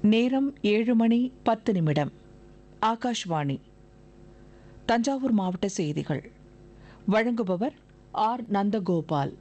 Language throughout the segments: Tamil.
நேரம் ஏழு மணி பத்து நிமிடம் ஆகாஷ்வாணி தஞ்சாவூர் மாவட்ட செய்திகள் வழங்குபவர் ஆர் நந்தகோபால்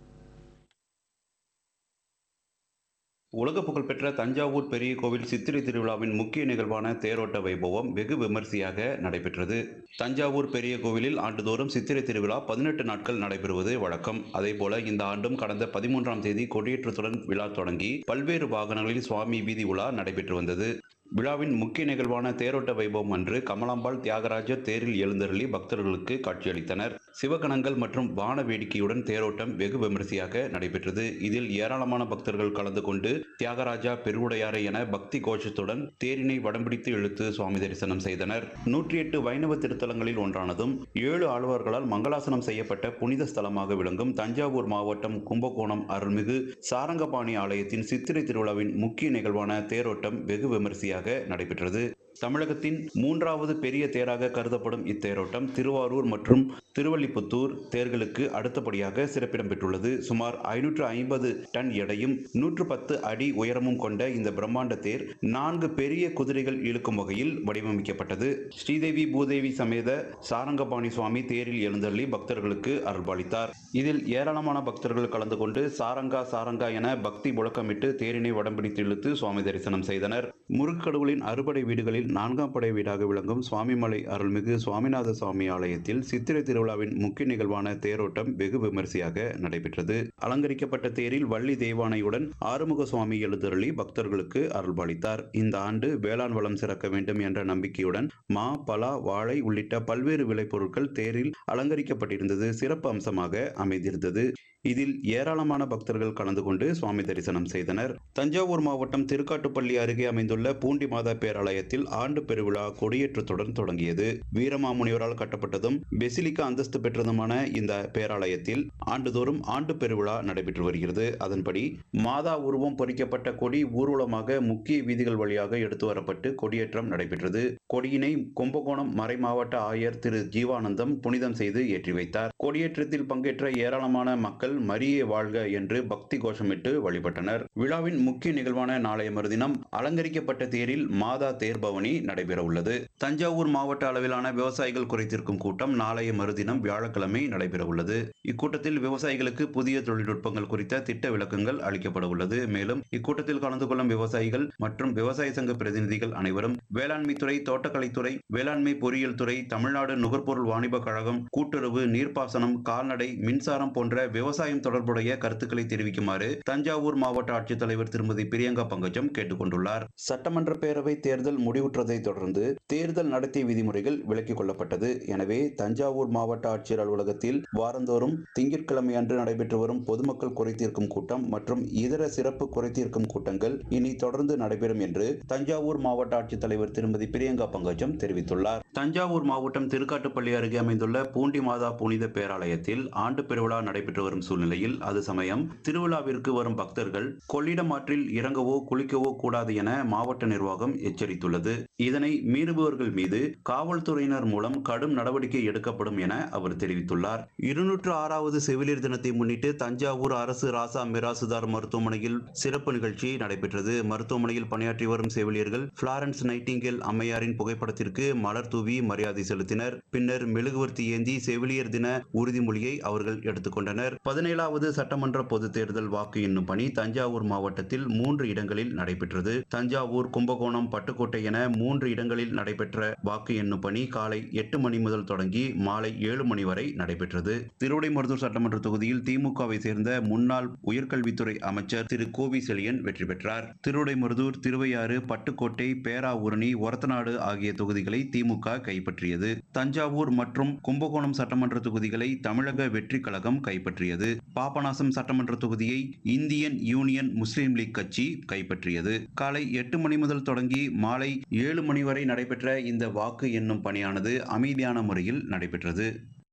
உலக புகழ்பெற்ற தஞ்சாவூர் பெரிய கோவில் சித்திரை திருவிழாவின் முக்கிய நிகழ்வான தேரோட்ட வைபவம் வெகு விமரிசையாக நடைபெற்றது தஞ்சாவூர் பெரிய கோவிலில் ஆண்டுதோறும் சித்திரை திருவிழா பதினெட்டு நாட்கள் நடைபெறுவது வழக்கம் அதேபோல இந்த ஆண்டும் கடந்த பதிமூன்றாம் தேதி கொடியேற்றத்துடன் விழா தொடங்கி பல்வேறு வாகனங்களில் சுவாமி வீதி உலா நடைபெற்று வந்தது விழாவின் முக்கிய நிகழ்வான தேரோட்ட வைபவம் அன்று கமலாம்பாள் தியாகராஜர் தேரில் எழுந்தருளி பக்தர்களுக்கு காட்சியளித்தனர் சிவகணங்கள் மற்றும் வான வேடிக்கையுடன் தேரோட்டம் வெகு விமரிசையாக நடைபெற்றது இதில் ஏராளமான பக்தர்கள் கலந்து கொண்டு தியாகராஜா பெருவுடையாரை என பக்தி கோஷத்துடன் தேரினை வடம்பிடித்து இழுத்து சுவாமி தரிசனம் செய்தனர் நூற்றி எட்டு வைணவ திருத்தலங்களில் ஒன்றானதும் ஏழு ஆழ்வார்களால் மங்களாசனம் செய்யப்பட்ட புனித ஸ்தலமாக விளங்கும் தஞ்சாவூர் மாவட்டம் கும்பகோணம் அருள்மிகு சாரங்கபாணி ஆலயத்தின் சித்திரை திருவிழாவின் முக்கிய நிகழ்வான தேரோட்டம் வெகு விமரிசையாக நடைபெற்றது தமிழகத்தின் மூன்றாவது பெரிய தேராக கருதப்படும் இத்தேரோட்டம் திருவாரூர் மற்றும் திருவள்ளிபுத்தூர் தேர்களுக்கு அடுத்தபடியாக சிறப்பிடம் பெற்றுள்ளது சுமார் ஐநூற்று ஐம்பது டன் எடையும் நூற்று பத்து அடி உயரமும் கொண்ட இந்த பிரம்மாண்ட தேர் நான்கு பெரிய குதிரைகள் இழுக்கும் வகையில் வடிவமைக்கப்பட்டது ஸ்ரீதேவி பூதேவி சமேத சாரங்கபாணி சுவாமி தேரில் எழுந்தள்ளி பக்தர்களுக்கு அருள்பாலித்தார் இதில் ஏராளமான பக்தர்கள் கலந்து கொண்டு சாரங்கா சாரங்கா என பக்தி முழக்கமிட்டு தேரினை வடம்பிடித்து இழுத்து சுவாமி தரிசனம் செய்தனர் முருகக்கடவுளின் அறுபடை வீடுகளில் நான்காம் படை வீடாக விளங்கும் சுவாமிமலை அருள்மிகு சுவாமிநாத சுவாமி ஆலயத்தில் சித்திரை திருவிழாவின் முக்கிய நிகழ்வான தேரோட்டம் வெகு விமரிசையாக நடைபெற்றது அலங்கரிக்கப்பட்ட தேரில் வள்ளி தேவானையுடன் ஆறுமுக சுவாமி எழுந்தருளி பக்தர்களுக்கு அருள்பாலித்தார் இந்த ஆண்டு வேளாண் வளம் சிறக்க வேண்டும் என்ற நம்பிக்கையுடன் மா பலா வாழை உள்ளிட்ட பல்வேறு விளைபொருட்கள் தேரில் அலங்கரிக்கப்பட்டிருந்தது சிறப்பு அம்சமாக அமைந்திருந்தது இதில் ஏராளமான பக்தர்கள் கலந்து கொண்டு சுவாமி தரிசனம் செய்தனர் தஞ்சாவூர் மாவட்டம் திருக்காட்டுப்பள்ளி அருகே அமைந்துள்ள பூண்டி மாதா பேராலயத்தில் ஆண்டு பெருவிழா கொடியேற்றத்துடன் தொடங்கியது வீரமாமுனிவரால் கட்டப்பட்டதும் பெசிலிக்கா அந்தஸ்து பெற்றதுமான இந்த பேராலயத்தில் ஆண்டுதோறும் ஆண்டு பெருவிழா நடைபெற்று வருகிறது அதன்படி மாதா உருவம் பொறிக்கப்பட்ட கொடி ஊர்வலமாக முக்கிய வீதிகள் வழியாக எடுத்து வரப்பட்டு கொடியேற்றம் நடைபெற்றது கொடியினை கும்பகோணம் மறைமாவட்ட ஆயர் திரு ஜீவானந்தம் புனிதம் செய்து ஏற்றி வைத்தார் கொடியேற்றத்தில் பங்கேற்ற ஏராளமான மக்கள் மரியே வாழ்க என்று பக்தி கோஷமிட்டு வழிபட்டனர் விழாவின் முக்கிய நிகழ்வான நாளைய மறுதினம் அலங்கரிக்கப்பட்ட தேரில் மாதா தேர்பவனி நடைபெற உள்ளது தஞ்சாவூர் மாவட்ட அளவிலான விவசாயிகள் குறைத்திருக்கும் கூட்டம் நாளைய மறுதினம் வியாழக்கிழமை நடைபெற உள்ளது இக்கூட்டத்தில் விவசாயிகளுக்கு புதிய தொழில்நுட்பங்கள் குறித்த திட்ட விளக்கங்கள் அளிக்கப்பட உள்ளது மேலும் இக்கூட்டத்தில் கலந்து கொள்ளும் விவசாயிகள் மற்றும் விவசாய சங்க பிரதிநிதிகள் அனைவரும் வேளாண்மை துறை தோட்டக்கலைத்துறை வேளாண்மை பொறியியல் துறை தமிழ்நாடு நுகர்பொருள் வாணிப கழகம் கூட்டுறவு நீர்ப்பாசனம் கால்நடை மின்சாரம் போன்ற விவசாயம் தொடர்புடைய கருத்துக்களை தெரிவிக்குமாறு தஞ்சாவூர் மாவட்ட ஆட்சித்தலைவர் திருமதி பிரியங்கா பங்கஜம் கேட்டுக்கொண்டுள்ளார் சட்டமன்ற பேரவை தேர்தல் முடிவுற்றதை தொடர்ந்து தேர்தல் நடத்தை விதிமுறைகள் விலக்கிக் கொள்ளப்பட்டது எனவே தஞ்சாவூர் மாவட்ட ஆட்சியர் அலுவலகத்தில் வாரந்தோறும் திங்கட்கிழமை அன்று நடைபெற்று வரும் பொதுமக்கள் குறைதீர்க்கும் கூட்டம் மற்றும் இதர சிறப்பு குறைதீர்க்கும் கூட்டங்கள் இனி தொடர்ந்து நடைபெறும் என்று தஞ்சாவூர் மாவட்ட ஆட்சித்தலைவர் திருமதி பிரியங்கா பங்கஜம் தெரிவித்துள்ளார் தஞ்சாவூர் மாவட்டம் திருக்காட்டுப்பள்ளி அருகே அமைந்துள்ள பூண்டி மாதா புனித பேராலயத்தில் ஆண்டு பெருவிழா நடைபெற்று வரும் சூழ்நிலையில் அது சமயம் திருவிழாவிற்கு வரும் பக்தர்கள் கொள்ளிடம் ஆற்றில் இறங்கவோ குளிக்கவோ கூடாது என மாவட்ட நிர்வாகம் எச்சரித்துள்ளது இதனை மீறுபவர்கள் மீது காவல்துறையினர் மூலம் கடும் நடவடிக்கை எடுக்கப்படும் என அவர் தெரிவித்துள்ளார் இருநூற்று ஆறாவது செவிலியர் தினத்தை முன்னிட்டு தஞ்சாவூர் அரசு ராசா மிராசுதார் மருத்துவமனையில் சிறப்பு நிகழ்ச்சி நடைபெற்றது மருத்துவமனையில் பணியாற்றி வரும் செவிலியர்கள் பிளாரன்ஸ் நைட்டிங்கேல் அம்மையாரின் புகைப்படத்திற்கு மலர் தூவி மரியாதை செலுத்தினர் பின்னர் மெழுகுவர்த்தி ஏந்தி செவிலியர் தின உறுதிமொழியை அவர்கள் எடுத்துக்கொண்டனர் பதினேழாவது சட்டமன்ற பொதுத் தேர்தல் வாக்கு எண்ணும் பணி தஞ்சாவூர் மாவட்டத்தில் மூன்று இடங்களில் நடைபெற்றது தஞ்சாவூர் கும்பகோணம் பட்டுக்கோட்டை என மூன்று இடங்களில் நடைபெற்ற வாக்கு எண்ணும் பணி காலை எட்டு மணி முதல் தொடங்கி மாலை ஏழு மணி வரை நடைபெற்றது திருவிடைமருதூர் சட்டமன்ற தொகுதியில் திமுகவை சேர்ந்த முன்னாள் உயர்கல்வித்துறை அமைச்சர் திரு கோவி செழியன் வெற்றி பெற்றார் திருவிடைமருதூர் திருவையாறு பட்டுக்கோட்டை பேராவூரணி ஒரத்தநாடு ஆகிய தொகுதிகளை திமுக கைப்பற்றியது தஞ்சாவூர் மற்றும் கும்பகோணம் சட்டமன்ற தொகுதிகளை தமிழக வெற்றி கழகம் கைப்பற்றியது பாபநாசம் சட்டமன்ற தொகுதியை இந்தியன் யூனியன் முஸ்லீம் லீக் கட்சி கைப்பற்றியது காலை எட்டு மணி முதல் தொடங்கி மாலை ஏழு மணி வரை நடைபெற்ற இந்த வாக்கு எண்ணும் பணியானது அமைதியான முறையில் நடைபெற்றது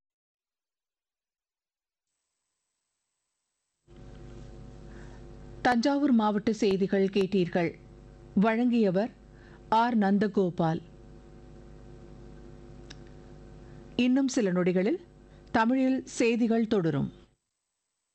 தஞ்சாவூர் மாவட்ட செய்திகள் கேட்டீர்கள் வழங்கியவர் ஆர் நந்தகோபால் இன்னும் சில நொடிகளில் தமிழில் செய்திகள் தொடரும்